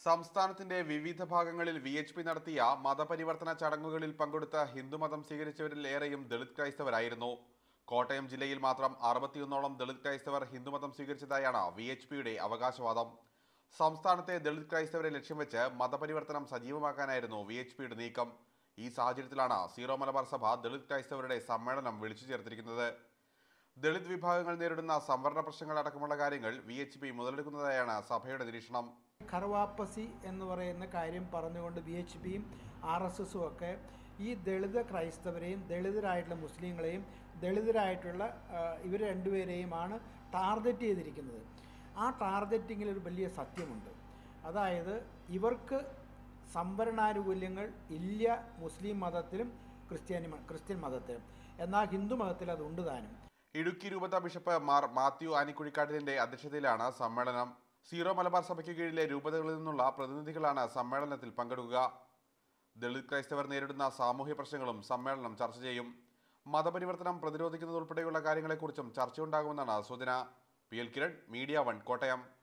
സംസ്ഥാനത്തിന്റെ വിവിധ ഭാഗങ്ങളിൽ വി എച്ച് പി നടത്തിയ മതപരിവർത്തന ചടങ്ങുകളിൽ പങ്കെടുത്ത ഹിന്ദുമതം സ്വീകരിച്ചവരിൽ ഏറെയും ദളിത് ക്രൈസ്തവരായിരുന്നു കോട്ടയം ജില്ലയിൽ മാത്രം അറുപത്തിയൊന്നോളം ദളിത് ക്രൈസ്തവർ ഹിന്ദുമതം സ്വീകരിച്ചതായാണ് വി എച്ച് പിയുടെ അവകാശവാദം സംസ്ഥാനത്തെ ദളിത് ക്രൈസ്തവരെ ലക്ഷ്യം വെച്ച് മതപരിവർത്തനം സജീവമാക്കാനായിരുന്നു വി എച്ച് പിയുടെ നീക്കം ഈ സാഹചര്യത്തിലാണ് സീറോ മലബാർ സഭ ദളിത് ക്രൈസ്തവരുടെ സമ്മേളനം വിളിച്ചു ചേർത്തിരിക്കുന്നത് ദളിത് വിഭാഗങ്ങൾ നേരിടുന്ന സംവരണ പ്രശ്നങ്ങൾ അടക്കമുള്ള കാര്യങ്ങൾ വി എച്ച് പി മുതലെടുക്കുന്നതായാണ് സഭയുടെ നിരീക്ഷണം ഖർവാപ്പസി എന്ന് പറയുന്ന കാര്യം പറഞ്ഞുകൊണ്ട് ബി എച്ച് പിയും ആർ എസ് എസും ഒക്കെ ഈ ദളിത് ക്രൈസ്തവരെയും ദളിതരായിട്ടുള്ള മുസ്ലിങ്ങളെയും ദളിതരായിട്ടുള്ള ഇവർ രണ്ടുപേരെയുമാണ് ടാർഗറ്റ് ചെയ്തിരിക്കുന്നത് ആ ടാർഗറ്റിങ്ങിൽ ഒരു വലിയ സത്യമുണ്ട് അതായത് ഇവർക്ക് സംവരണാനുകൂല്യങ്ങൾ ഇല്ല മുസ്ലിം മതത്തിലും ക്രിസ്ത്യാനി മ- ക്രിസ്ത്യൻ മതത്തിലും എന്നാൽ ഹിന്ദു മതത്തിൽ അതുണ്ട് താനും ഇടുക്കി രൂപത ബിഷപ്പ് മാർ മാത്യു ആനിക്കുഴിക്കാട്ടിലിന്റെ അധ്യക്ഷതയിലാണ് സമ്മേളനം സീറോ മലബാർ സഭയ്ക്ക് കീഴിലെ രൂപതകളിൽ നിന്നുള്ള പ്രതിനിധികളാണ് സമ്മേളനത്തിൽ പങ്കെടുക്കുക ദളിത് ക്രൈസ്തവർ നേരിടുന്ന സാമൂഹ്യ പ്രശ്നങ്ങളും സമ്മേളനം ചർച്ച ചെയ്യും മതപരിവർത്തനം പ്രതിരോധിക്കുന്നതുൾപ്പെടെയുള്ള കാര്യങ്ങളെക്കുറിച്ചും ചർച്ചയുണ്ടാകുമെന്നാണ് സൂചന P L Kiran media one Kottayam